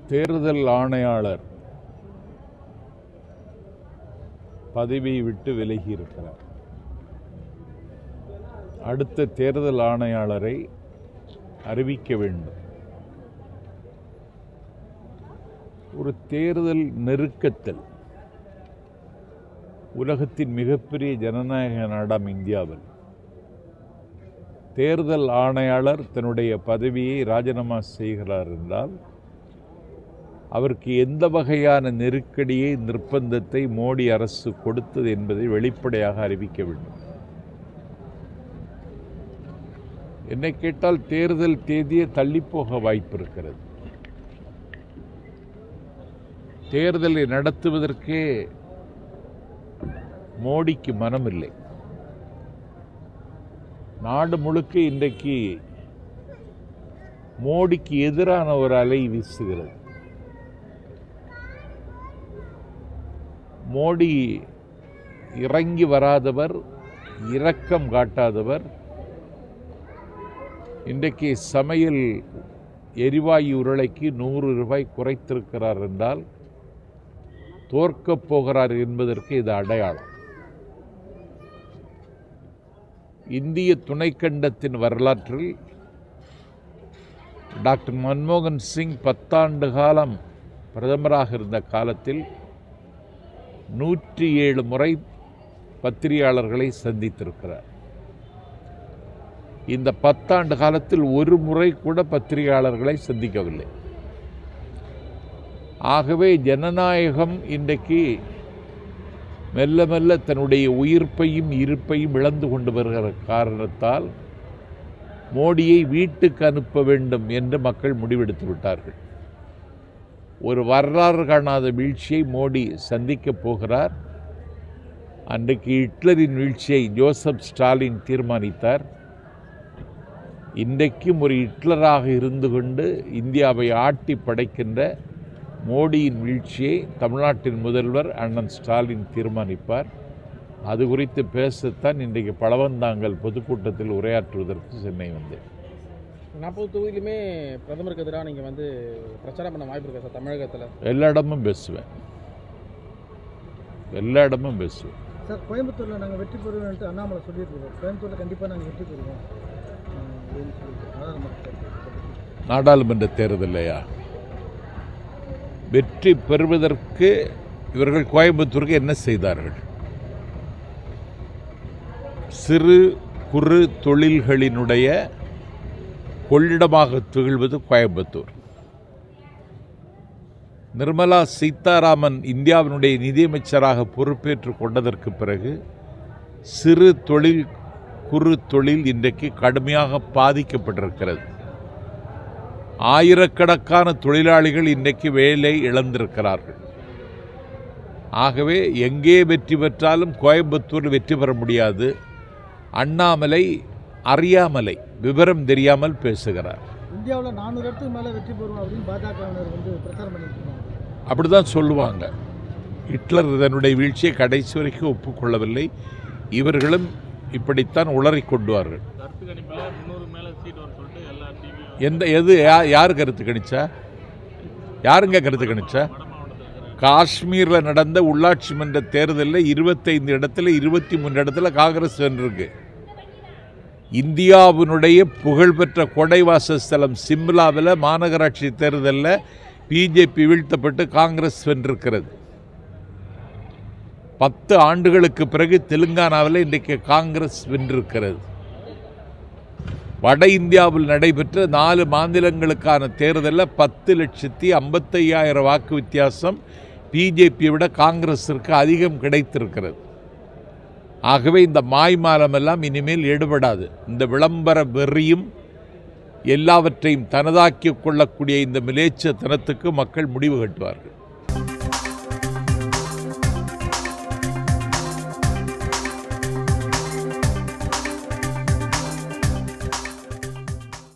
தேர்தல் ஆணையாளர் பதவியை விட்டு விலகி இருக்கிறார் அடுத்த தேர்தல் ஆணையாளரை அறிவிக்க வேண்டும் ஒரு தேர்தல் நெருக்கத்தில் உலகத்தின் மிகப்பெரிய ஜனநாயக நாடாம் இந்தியாவில் தேர்தல் ஆணையாளர் தன்னுடைய பதவியை ராஜினாமா செய்கிறார் என்றால் அவருக்கு எந்த வகையான நெருக்கடியை நிர்பந்தத்தை மோடி அரசு கொடுத்தது என்பதை வெளிப்படையாக அறிவிக்க வேண்டும் என்னை கேட்டால் தேர்தல் தேதியை தள்ளிப்போக வாய்ப்பு இருக்கிறது தேர்தலை நடத்துவதற்கே மோடிக்கு மனமில்லை நாடு முழுக்க இன்றைக்கு மோடிக்கு எதிரான ஒரு அலை வீசுகிறது மோடி இறங்கி வராதவர் இரக்கம் காட்டாதவர் இன்றைக்கு சமையல் எரிவாயு உருளைக்கு நூறு ரூபாய் குறைத்திருக்கிறார் என்றால் தோற்கப் போகிறார் என்பதற்கு இது அடையாளம் இந்திய துணைக்கண்டத்தின் வரலாற்றில் டாக்டர் மன்மோகன் சிங் பத்தாண்டு காலம் பிரதமராக இருந்த காலத்தில் நூற்றி ஏழு முறை பத்திரிகையாளர்களை சந்தித்திருக்கிறார் இந்த பத்தாண்டு காலத்தில் ஒரு முறை கூட பத்திரிகையாளர்களை சந்திக்கவில்லை ஆகவே ஜனநாயகம் இன்றைக்கு மெல்ல மெல்ல தன்னுடைய உயிர்ப்பையும் இருப்பையும் இழந்து கொண்டு வருகிற காரணத்தால் மோடியை வீட்டுக்கு அனுப்ப வேண்டும் என்று மக்கள் முடிவெடுத்து விட்டார்கள் ஒரு வரலாறு காணாத வீழ்ச்சியை மோடி சந்திக்கப் போகிறார் அன்றைக்கு ஹிட்லரின் வீழ்ச்சியை ஜோசப் ஸ்டாலின் தீர்மானித்தார் இன்றைக்கும் ஒரு ஹிட்லராக இருந்து கொண்டு இந்தியாவை ஆட்டி படைக்கின்ற மோடியின் வீழ்ச்சியை தமிழ்நாட்டின் முதல்வர் அண்ணன் ஸ்டாலின் தீர்மானிப்பார் அது குறித்து பேசத்தான் இன்றைக்கு பழவந்தாங்கல் பொதுக்கூட்டத்தில் உரையாற்றுவதற்கு சென்னை வந்தேன் நாற்பது தொகுதியிலுமே பிரதமருக்கு எதிராக நீங்கள் வந்து பிரச்சாரம் பண்ண வாய்ப்பு இருக்கா சார் தமிழகத்தில் எல்லா இடமும் பேசுவேன் எல்லா இடமும் பேசுவேன் சார் கோயம்புத்தூரில் நாங்கள் வெற்றி பெறுவோம்னு அண்ணாமலை சொல்லியிருக்கிறோம் கோயம்புத்தூரில் கண்டிப்பாக நாங்கள் வெற்றி பெறுவோம் அஹ் அப்படின்னு சொல்லிட்டு நாடாளுமன்ற தேர்தல். நாடாளுமன்ற தேர்தலையா வெற்றி பெறுவதற்கு இவர்கள் கோயம்புத்தூருக்கு என்ன செய்தார்கள் சிறு குறு தொழில்களினுடைய கொள்ளிடமாக திகழ்வது கோயம்புத்தூர் நிர்மலா சீதாராமன் இந்தியாவினுடைய நிதியமைச்சராக பொறுப்பேற்றுக் கொண்டதற்கு பிறகு சிறு தொழில் குறு தொழில் இன்றைக்கு கடுமையாக பாதிக்கப்பட்டிருக்கிறது ஆயிரக்கணக்கான தொழிலாளிகள் இன்றைக்கு வேலை இழந்திருக்கிறார்கள் ஆகவே எங்கே வெற்றி பெற்றாலும் கோயம்புத்தூரில் வெற்றி பெற முடியாது அண்ணாமலை அறியாமலை விவரம் தெரியாமல் பேசுகிறார் இந்தியாவில் நானூறு இடத்துக்கு மேலே வெற்றி பெறுவோம் அப்படின்னு பாஜகவினர் வந்து பிரச்சாரம் பண்ணிட்டு இருக்காங்க அப்படிதான் சொல்லுவாங்க ஹிட்லர் தன்னுடைய வீழ்ச்சியை கடைசி வரைக்கும் ஒப்புக்கொள்ளவில்லை இவர்களும் இப்படித்தான் உளறிக் கொண்டுவார்கள் கருத்து கணிப்பில் முந்நூறு மேலே சீட் வர சொல்லிட்டு எல்லா டிவியும் எந்த எது யா யார் கருத்து கணிச்சா யாருங்க கருத்து கணிச்சா வட மாவட்டத்தில் இருக்கிற காஷ்மீரில் நடந்த உள்ளாட்சி மன்ற தேர்தலில் இருபத்தைந்து இடத்துல இருபத்தி மூணு இடத்துல காங்கிரஸ் வென்றிருக்கு இந்தியாவினுடைய புகழ்பெற்ற கொடைவாசஸ்தலம் சிம்லாவில் மாநகராட்சி தேர்தலில் பிஜேபி வீழ்த்தப்பட்டு காங்கிரஸ் வென்றிருக்கிறது பத்து ஆண்டுகளுக்கு பிறகு தெலுங்கானாவில் இன்றைக்கு காங்கிரஸ் வென்றிருக்கிறது வட இந்தியாவில் நடைபெற்ற நாலு மாநிலங்களுக்கான தேர்தலில் பத்து லட்சத்தி ஐம்பத்தையாயிரம் வாக்கு வித்தியாசம் பிஜேபியை விட காங்கிரஸிற்கு அதிகம் கிடைத்திருக்கிறது ஆகவே இந்த மாய்மாலம் எல்லாம் இனிமேல் ஈடுபடாது இந்த விளம்பர வெறியும் எல்லாவற்றையும் தனதாக்கிக் கொள்ளக்கூடிய இந்த மிலேச்சத்தனத்துக்கு மக்கள் முடிவு கட்டுவார்கள்